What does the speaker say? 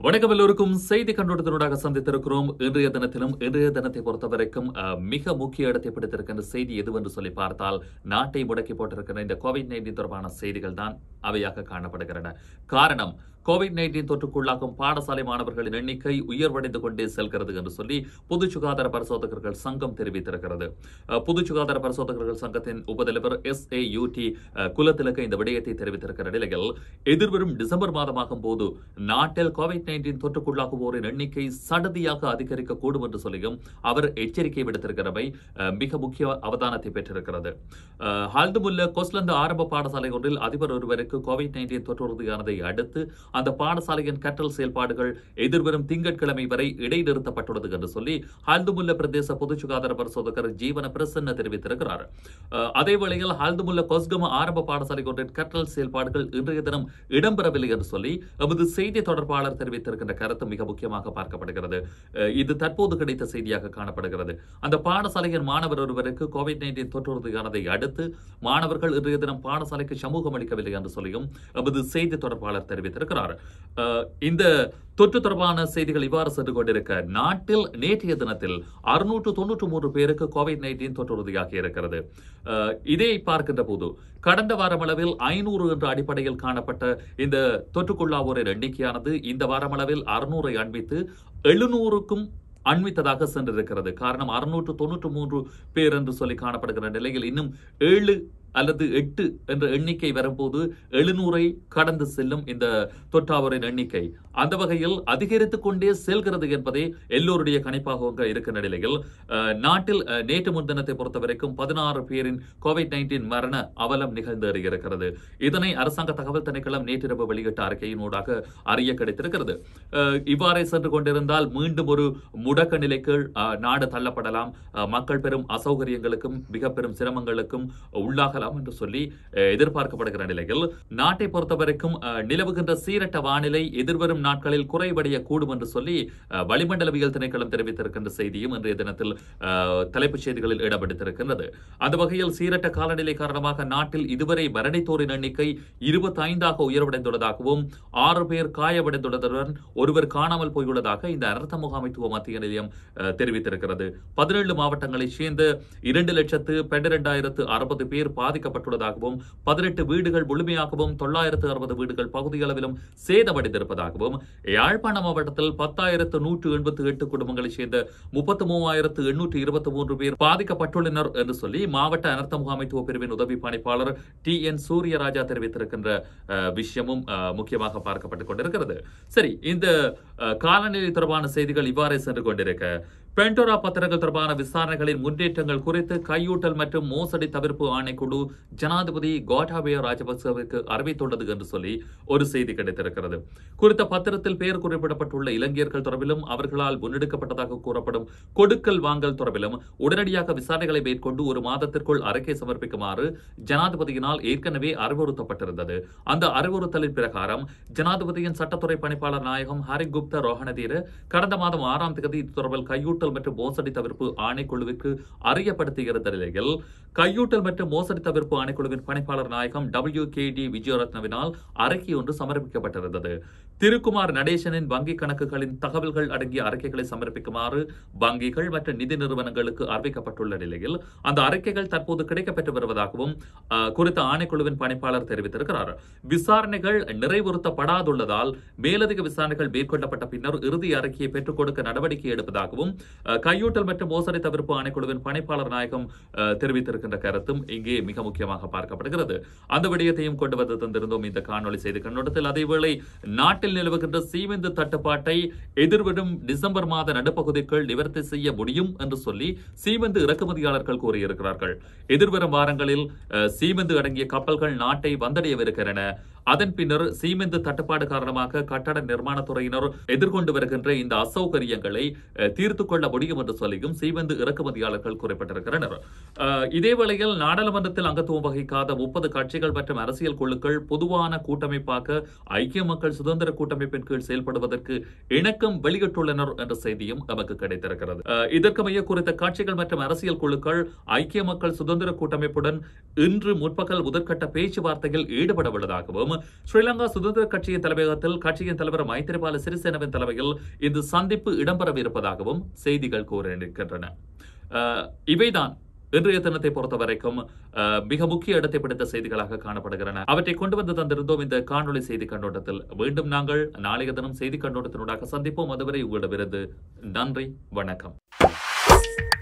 வணக்கம் எல்லோருக்கும் செய்தி கண்ணோட்டத்தினூடாக சந்தித்திருக்கிறோம் இன்றைய தினத்திலும் இன்றைய தினத்தை பொறுத்தவரைக்கும் அஹ், மிக முக்கிய இடத்தை பிடித்திருக்கின்ற செய்தி எதுவென்று சொல்லி பார்த்தால் நாட்டை முடக்கி போட்டிருக்கிற இந்த கோவிட் நைன்டீன் தொடர்பான செய்திகள் தான் அவையாக காணப்படுகின்றன காரணம் கோவிட் நைன்டீன் தொற்றுக்குள்ளாகும் பாடசாலை மாணவர்களின் எண்ணிக்கை உயர்வடைந்து கொண்டே செல்கிறது என்று சொல்லி பொது சுகாதார பரிசோதகர்கள் சங்கம் தெரிவித்திருக்கிறது அஹ், பொது சுகாதார பரிசோதகர்கள் சங்கத்தின் உபதலைவர் எஸ் ஏ யூடி குலத்திலக்க இந்த விடயத்தை தெரிவித்திருக்கிற நிலையில் எதிர்வரும் டிசம்பர் மாதமாகும் போது நாட்டில் கோவிட் நைன்டீன் தொற்றுக்குள்ளாகுவோரின் எண்ணிக்கை சடதியாக அதிகரிக்கக்கூடும் என்று சொல்லியும் அவர் எச்சரிக்கை விடுத்திருக்கிறவை அஹ், மிக முக்கிய அவதானத்தை பெற்றிருக்கிறது அஹ், ஹால்துமுல்ல கொஸ்லந்து ஆரம்ப பாடசாலை ஒன்றில் அதிபர் ஒருவருக்கு கோவிட் நைன்டீன் தொற்று உறுதியானதை அடுத்து அந்த பாடசாலையின் கற்றல் செயல்பாடுகள் எதிர்வரும் திங்கட்கிழமை வரை இடைநிறுத்தப்பட்டுள்ளது என்று சொல்லி ஹால்துமுல்ல பிரதேச பொது சுகாதார பரிசோதகர் ஜீவன பிரசன்ன தெரிவித்திருக்கிறார் அஹ், அதே வேளையில் ஹால்துமுல்ல கொஸ்கம ஆரம்ப பாடசாலை ஒன்றின் கற்றல் செயல்பாடுகள் இன்றைய தினம் இடம்பெறவில்லை என்று சொல்லி எமது செய்தி தொடர்பாளர் தெரிவித்திருக்கின்ற கருத்து மிக முக்கியமாக பார்க்கப்படுகிறது அஹ், இது தற்போது கிடைத்த செய்தியாக காணப்படுகிறது அந்த பாடசாலையின் மாணவர் ஒருவருக்கு கோவிட் நைன்டீன் தொற்று உறுதியானதை அடுத்து மாணவர்கள் இன்றைய தினம் பாடசாலைக்கு சமூகம் அளிக்கவில்லை என்று சொல்லியும் எமது செய்தி தொடர்பாளர் தெரிவித்திருக்கிறார் அஹ், இந்த தொற்று தொடர்பான செய்திகள் இவ்வாறு சென்று கொண்டிருக்க நாட்டில் நேற்றைய தினத்தில் அறுநூற்று தொன்னூற்று மூன்று பேருக்கு கோவிட் நைன்டீன் தொற்று உறுதியாகி இருக்கிறது அஹ், இதை பார்க்கின்ற போது கடந்த வாரமளவில் ஐநூறு என்ற அடிப்படையில் காணப்பட்ட இந்த தொற்றுக்குள்ளாவோரின் எண்ணிக்கையானது இந்த வாரமளவில் அறுநூறை அண்மித்து எழுநூறுக்கும் அண்மித்ததாக சென்றிருக்கிறது காரணம் அறுநூற்று தொன்னூற்று மூன்று பேர் என்று சொல்லி காணப்படுகிற நிலையில் இன்னும் ஏழு அல்லது எட்டு என்ற எண்ணிக்கை வரும்போது எழுநூறை கடந்து செல்லும் இந்த தொற்றாவரின் எண்ணிக்கை அந்த வகையில் அதிகரித்துக் கொண்டே செல்கிறது என்பதே எல்லோருடைய கணிப்பாக இருக்கிற நிலையில் அஹ், நாட்டில் அஹ், நேற்று முன்தினத்தை பொறுத்தவரைக்கும் பதினாறு பேரின் கோவிட் நைன்டீன் மரண அவலம் நிகழ்ந்து இருக்கிறது இதனை அரசாங்க தகவல் திணைக்களம் நேற்றிரவு வெளியிட்ட அறிக்கையினூடாக அறிய கிடைத்திருக்கிறது அஹ், இவ்வாறே சென்று கொண்டிருந்தால் மீண்டும் ஒரு முடக்க நிலைக்கு அஹ், நாடு தள்ளப்படலாம் அஹ், மக்கள் பெரும் அசௌகரியங்களுக்கும் மிக பெரும் சிரமங்களுக்கும் உள்ளாகலாம் என்று சொல்லி அஹ், எதிர்பார்க்கப்படுகிற நிலையில் நாட்டை பொறுத்தவரைக்கும் அஹ், நிலவுகின்ற சீரட்ட வானிலை எதிர்வரும் நாட்களில் குறைவடைய கூடும் என்று சொல்லி அஹ், வளிமண்டலவியல் திணைக்களம் தெரிவித்திருக்கின்ற செய்தியும் இன்றைய தினத்தில் அஹ், தலைப்புச் செய்திகளில் இடம்பெடுத்திருக்கின்றது அந்த வகையில் சீரட்ட காலநிலை காரணமாக நாட்டில் இதுவரை மரணித்தோரின் எண்ணிக்கை இருபத்தி ஐந்தாக உயர்வடைந்துள்ளதாகவும் ஆறு பேர் காயமடைந்துள்ளதுடன் ஒருவர் காணாமல் போயுள்ளதாக இந்த அனர்த்த முகாமைத்துவ மத்திய நிலையம் அஹ், தெரிவித்திருக்கிறது பதினேழு மாவட்டங்களைச் சேர்ந்த இரண்டு லட்சத்து பன்னிரெண்டாயிரத்து அறுபது பேர் பாதிக்கப்பட்டுள்ளதாகவும் பதினெட்டு வீடுகள் முழுமையாகவும் தொள்ளாயிரத்து அறுபது வீடுகள் பகுதியளவிலும் சேதமடைந்திருப்பதாகவும் யாழ்ப்பாண மாவட்டத்தில் பத்தாயிரத்து நூற்று எண்பத்தி எட்டு குடும்பங்களைச் சேர்ந்த முப்பத்து மூவாயிரத்து எண்ணூற்று இருபத்தி மூன்று பேர் பாதிக்கப்பட்டுள்ளனர் என்று சொல்லி மாவட்ட அனர்த்த முகாமைத்துவ பிரிவின் உதவி பணிப்பாளர் டி என் சூரியராஜா தெரிவித்திருக்கின்ற அஹ், விஷயமும் அஹ், முக்கியமாக பார்க்கப்பட்டுக் கொண்டிருக்கிறது சரி இந்த அஹ், காலநிலை தொடர்பான செய்திகள் இவ்வாறே சென்று கொண்டிருக்க பென்டோரா பத்திரங்கள் தொடர்பான விசாரணைகளின் முன்னேற்றங்கள் குறித்து கையூட்டல் மற்றும் மோசடி தவிர்ப்பு ஆணைக்குழு ஜனாதிபதி கோட்டாபய ராஜபக்சவிற்கு அறிவித்துள்ளது என்று சொல்லி ஒரு செய்தி கிடைத்திருக்கிறது குறித்த பத்திரத்தில் பெயர் குறிப்பிடப்பட்டுள்ள இலங்கையர்கள் தொடர்பிலும் அவர்களால் முன்னெடுக்கப்பட்டதாக கூறப்படும் கொடுக்கல் வாங்கல் தொடர்பிலும் உடனடியாக விசாரணைகளை மேற்கொண்டு ஒரு மாதத்திற்குள் அறிக்கை சமர்ப்பிக்குமாறு ஜனாதிபதியினால் ஏற்கனவே அறிவுறுத்தப்பட்டிருந்தது அந்த அறிவுறுத்தலின் பிரகாரம் ஜனாதிபதியின் சட்டத்துறை பணிப்பாளர் நாயகம் ஹரிகுப்த ரோஹணதீர கடந்த மாதம் ஆறாம் தேதி இது தொடர்பில் கையூட்டல் மற்றும் மோசடி தவிர்ப்பு ஆணைக்குழுவிற்கு அறியப்படுத்தியிருந்த நிலையில் கையூட்டல் மற்றும் மோசடி தவிர்ப்பு ஆணைக்குழுவின் பணிப்பாளர் நாயகம் டபிள்யூ கே டி விஜயரத்னவினால் அறிக்கை ஒன்று சமர்ப்பிக்கப்பட்டிருந்தது திருக்குமார் நடேசனின் வங்கி கணக்குகளின் தகவல்கள் அடங்கிய அறிக்கைகளை சமர்ப்பிக்குமாறு வங்கிகள் மற்றும் நிதி நிறுவனங்களுக்கு அறிவிக்கப்பட்டுள்ள நிலையில் அந்த அறிக்கைகள் தற்போது கிடைக்கப்பெற்று வருவதாகவும் அஹ், குறித்த ஆணைக்குழுவின் பணிப்பாளர் தெரிவித்திருக்கிறார் விசாரணைகள் நிறைவுறுத்தப்படாதுள்ளதால் மேலதிக விசாரணைகள் மேற்கொள்ளப்பட்ட பின்னர் இறுதி அறிக்கையை பெற்றுக் கொடுக்க நடவடிக்கை எடுப்பதாகவும் அஹ், கையூட்டல் மற்றும் மோசடி தவிர்ப்பு ஆணைக்குழுவின் பணிப்பாளர் நாயகம் அஹ், தெரிவித்திருக்கின்ற கருத்தும் இங்கே மிக முக்கியமாக பார்க்கப்படுகிறது அந்த விடயத்தையும் கொண்டு வந்து தந்திருந்தோம் இந்த காணொளி செய்தி கண்ணோட்டத்தில் அதேவேளை நாட்டில் நிலவுகின்ற சீமெந்து தட்டுப்பாட்டை எதிர்வரும் டிசம்பர் மாத நடுப்பகுதிக்குள் நிவர்த்தி செய்ய முடியும் என்று சொல்லி சீமெந்து இறக்குமதியாளர்கள் கூறியிருக்கிறார்கள் எதிர்வரும் வாரங்களில் அஹ், சீமெந்து அடங்கிய கப்பல்கள் நாட்டை வந்தடையவிருக்கின்றன அதன் பின்னர் சீமெந்து தட்டுப்பாடு காரணமாக கட்டட நிர்மாணத் துறையினர் எதிர்கொண்டு வருகின்ற இந்த அசௌகரியங்களை அஹ், தீர்த்துக் கொள்ள முடியும் என்று சொல்லியும் சீமெந்து இறக்குமதியாளர்கள் குறிப்பிட்டிருக்கிறனர் அஹ், இதே வேளையில் நாடாளுமன்றத்தில் அங்கத்துவம் வகிக்காத முப்பது கட்சிகள் மற்றும் அரசியல் குழுக்கள் பொதுவான கூட்டமைப்பாக ஐக்கிய மக்கள் சுதந்திர கூட்டமைப்பின் கீழ் செயல்படுவதற்கு இணக்கம் வெளியிட்டுள்ளனர் என்ற செய்தியும் நமக்கு கிடைத்திருக்கிறது அஹ், இதற்கமைய குறித்த கட்சிகள் மற்றும் அரசியல் குழுக்கள் ஐக்கிய மக்கள் சுதந்திர கூட்டமைப்புடன் இன்று முற்பகல் முதற்கட்ட பேச்சுவார்த்தையில் ஈடுபட உள்ளதாகவும் ஸ்ரீலங்கா சுதந்திர கட்சியின் தலைமையகத்தில் கட்சியின் தலைவர் மைத்திரிபால சிறிசேனவின் தலைமையில் இந்த சந்திப்பு இடம்பெறவிருப்பதாகவும் செய்திகள் கூறியிருக்கின்றன அஹ், இவைதான் இன்றைய தினத்தை பொறுத்த வரைக்கும் அஹ், மிக முக்கிய இடத்தை பிடித்த செய்திகளாக காணப்படுகின்றன அவற்றை கொண்டு வந்து தந்திருந்தோம் இந்த காணொளி செய்தி கண்ணோட்டத்தில் மீண்டும் நாங்கள் நாளைய தினம் செய்தி கண்ணோட்டத்தினூடாக சந்திப்போம் அதுவரை உங்களிடமிருந்து நன்றி வணக்கம்